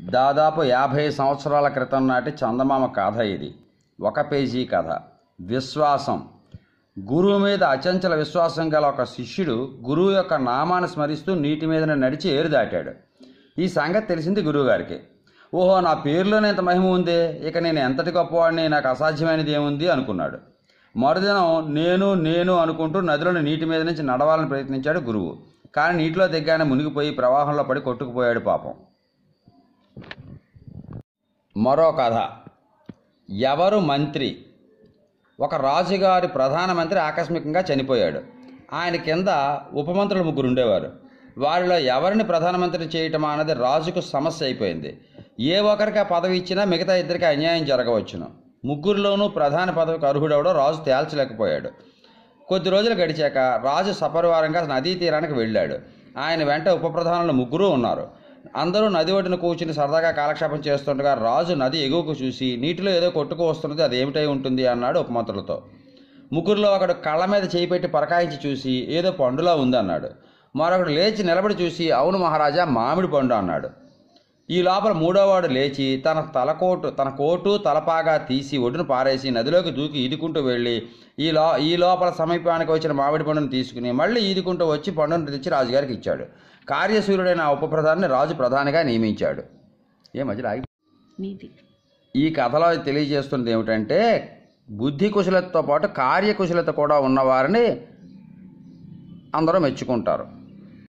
దాదాపు యాభై సంవత్సరాల క్రితం నాటి చందమామ కథ ఇది ఒక పేజీ కథ విశ్వాసం గురువు మీద అచంచల విశ్వాసం గల ఒక శిష్యుడు గురువు యొక్క నామాన్ని స్మరిస్తూ నీటి మీదనే నడిచి ఏరు దాటాడు ఈ సంగతి తెలిసింది గురువుగారికి ఓహో నా పేరులోనే ఇంత మహిమ ఉందే ఇక నేను ఎంతటి గొప్పవాడిని నాకు అసాధ్యమైనది ఏముంది అనుకున్నాడు మరుదినం నేను నేను అనుకుంటూ నదిలోని నీటి మీద నుంచి నడవాలని ప్రయత్నించాడు గురువు కానీ నీటిలో దిగ్గానే మునిగిపోయి ప్రవాహంలో పడి కొట్టుకుపోయాడు పాపం మరో కథ ఎవరు మంత్రి ఒక రాజుగారి ప్రధానమంత్రి ఆకస్మికంగా చనిపోయాడు ఆయన కింద ఉపమంత్రులు ముగ్గురు ఉండేవారు వారిలో ఎవరిని ప్రధానమంత్రి చేయటం అన్నది రాజుకు సమస్య అయిపోయింది ఏ ఒక్కరికి ఆ పదవి ఇచ్చినా మిగతా ఇద్దరికి అన్యాయం జరగవచ్చును ముగ్గురిలోనూ ప్రధాన పదవికి అర్హుడెవడో రాజు తేల్చలేకపోయాడు కొద్ది రోజులు గడిచాక రాజు సపరివారంగా నదీ తీరానికి వెళ్ళాడు ఆయన వెంట ఉప ప్రధానులు ముగ్గురు ఉన్నారు అందరూ నది ఒడ్డున కూర్చుని సరదాగా కాలక్షేపం చేస్తుండగా రాజు నది ఎగువకు చూసి నీటిలో ఏదో కొట్టుకు వస్తున్నది అది ఏమిటై ఉంటుంది అన్నాడు ఉపమంత్రులతో ముగ్గురులో ఒకడు కళ్ళ మీద చేయి పెట్టి పరకాయించి చూసి ఏదో పండులా ఉందన్నాడు మరొకడు లేచి నిలబడి చూసి అవును మహారాజా మామిడి పండు అన్నాడు ఈ లోపల మూడోవాడు లేచి తన తలకోటు తన కోటు తలపాగా తీసి ఒడ్డున పారేసి నదిలోకి దూకి ఈదుకుంటూ వెళ్ళి ఈ లో ఈ లోపల సమీపానికి వచ్చిన మామిడి పండును తీసుకుని మళ్ళీ ఈదుకుంటూ వచ్చి పండును తెచ్చి రాజుగారికి ఇచ్చాడు కార్యశూరుడైన ఆ ఉప ప్రధాని రాజు ప్రధానిగా నియమించాడు ఏ మధ్యలో ఆగి నీది ఈ కథలో తెలియజేస్తున్నది ఏమిటంటే బుద్ధి కుశలతతో పాటు కార్యకుశలత కూడా ఉన్నవారిని అందరూ మెచ్చుకుంటారు